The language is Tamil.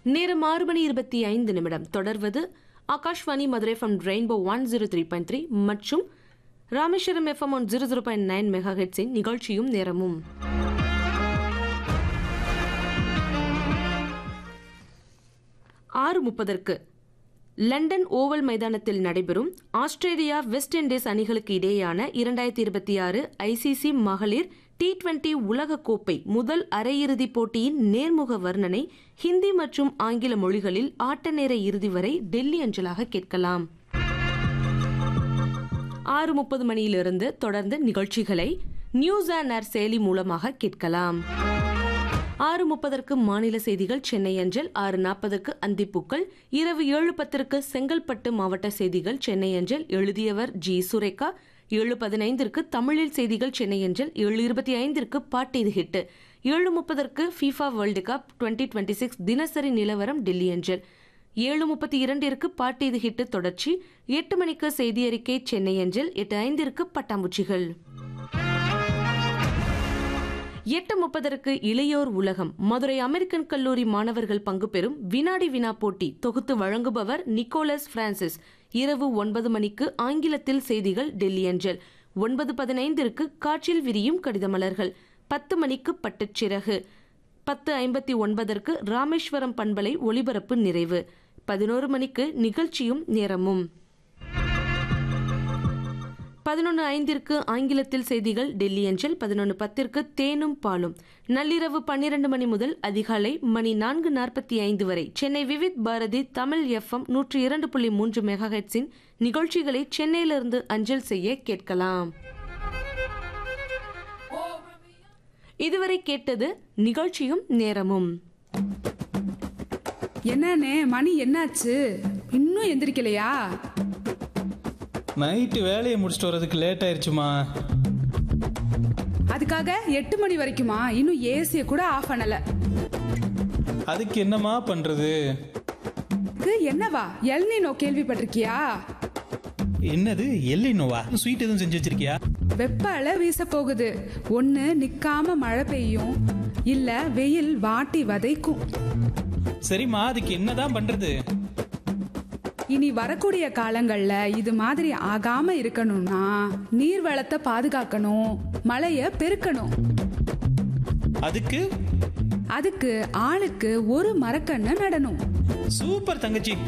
நேரம் ஆறு மணி இருபத்தி ஐந்து நிமிடம் தொடர்வது Akashvani Madurai from rainbow one zero three point three மற்றும் Rameswaram FM one zero zero point nine mega ஹெட்ஸின் நிகழ்ச்சியும் நேரமும் ஆறு முப்பதற்கு லண்டன் ஓவல் மைதானத்தில் நடைபெறும் ஆஸ்திரேலியா வெஸ்ட் இண்டீஸ் அணிகளுக்கு இடையேயான இரண்டாயிரத்தி இருபத்தி ஆறு ஐசிசி மகளிர் டி டுவெண்டி உலகக்கோப்பை முதல் அரையிறுதிப் போட்டியின் நேர்முக வர்ணனை ஹிந்தி மற்றும் ஆங்கில மொழிகளில் ஆட்ட நேர இறுதி வரை டெல்லி அஞ்சலாக கேட்கலாம் ஆறு முப்பது மணியிலிருந்து தொடர்ந்து நிகழ்ச்சிகளை நியூஸ் அண்ட் ஏர் செயலி மூலமாக கேட்கலாம் ஆறு முப்பதற்கு மாநில செய்திகள் சென்னை அஞ்சல் ஆறு நாற்பதற்கு அந்திப்பூக்கள் இரவு ஏழு பத்திற்கு செங்கல்பட்டு மாவட்ட செய்திகள் சென்னை அஞ்சல் எழுதியவர் ஜி சுரேகா ஏழு பதினைந்திற்கு தமிழில் செய்திகள் சென்னை அஞ்சல் ஏழு இருபத்தி ஐந்திற்கு பாட்டு இது ஹிட் ஏழு முப்பதற்கு FIFA world cup twenty twenty six தினசரி நிலவரம் டெல்லி அஞ்சல் ஏழு முப்பத்தி இரண்டிற்கு பாட்டு இது ஹிட் தொடர்ச்சி எட்டு மணிக்கு செய்தி அறிக்கை சென்னை அஞ்சல் எட்டு ஐந்திற்கு பட்டாம்பூச்சிகள் எட்டு முப்பதற்கு இளையோர் உலகம் மதுரை அமெரிக்கன் கல்லூரி மாணவர்கள் பங்கு பெறும் வினாடி வினா போட்டி தொகுத்து வழங்குபவர் நிக்கோலஸ் பிரான்சிஸ் இரவு ஒன்பது மணிக்கு ஆங்கிலத்தில் செய்திகள் டெல்லி அஞ்சல் ஒன்பது பதினைந்திற்கு காற்றில் விரியும் கடிதமலர்கள் பத்து மணிக்கு பட்டுச்சிறகு பத்து ஐம்பத்தி ஒன்பதற்கு ராமேஸ்வரம் பண்பலை ஒளிபரப்பு நிறைவு பதினோரு மணிக்கு நிகழ்ச்சியும் நேரமும் பதினொன்று ஐந்திற்கு ஆங்கிலத்தில் செய்திகள் டெல்லி அஞ்சல் பதினொன்று பத்திற்கு தேனும் பாலும் நள்ளிரவு பன்னிரண்டு மணி முதல் அதிகாலை மணி நான்கு நாற்பத்தி ஐந்து வரை சென்னை விவித் பாரதி தமிழ் எஃப்எம் நூற்றி இரண்டு புள்ளி மூன்று மெகாஹெட்ஸின் நிகழ்ச்சிகளை சென்னையிலிருந்து அஞ்சல் செய்ய கேட்கலாம் இதுவரை கேட்டது நிகழ்ச்சியும் நேரமும் என்னண்ணே மணி என்னாச்சு இன்னும் எந்திரிக்கலையா நைட்டு வேலையை முடிச்சுட்டு வர்றதுக்கு லேட் ஆயிடுச்சுமா அதுக்காக எட்டு மணி வரைக்குமா இன்னும் ஏசிய கூட ஆஃப் பண்ணல அதுக்கு என்னம்மா பண்றது இது என்னவா எல்னினோ கேள்விப்பட்டிருக்கியா என்னது எல்லினோவா ஸ்வீட் எதுவும் செஞ்சு வச்சிருக்கியா வெப்ப அலை வீச போகுது ஒண்ணு நிக்காம மழை பெய்யும் இல்ல வெயில் வாட்டி வதைக்கும் சரிம்மா அதுக்கு என்னதான் பண்றது இனி வரக்கூடிய காலங்கள்ல இது மாதிரி ஆகாம இருக்கணும்னா நீர் வளத்தை பாதுகாக்கணும் மழைய பெருக்கணும் அதுக்கு அதுக்கு ஆளுக்கு ஒரு மரக்கண்ணை நடணும் சூப்பர் தங்கச்சி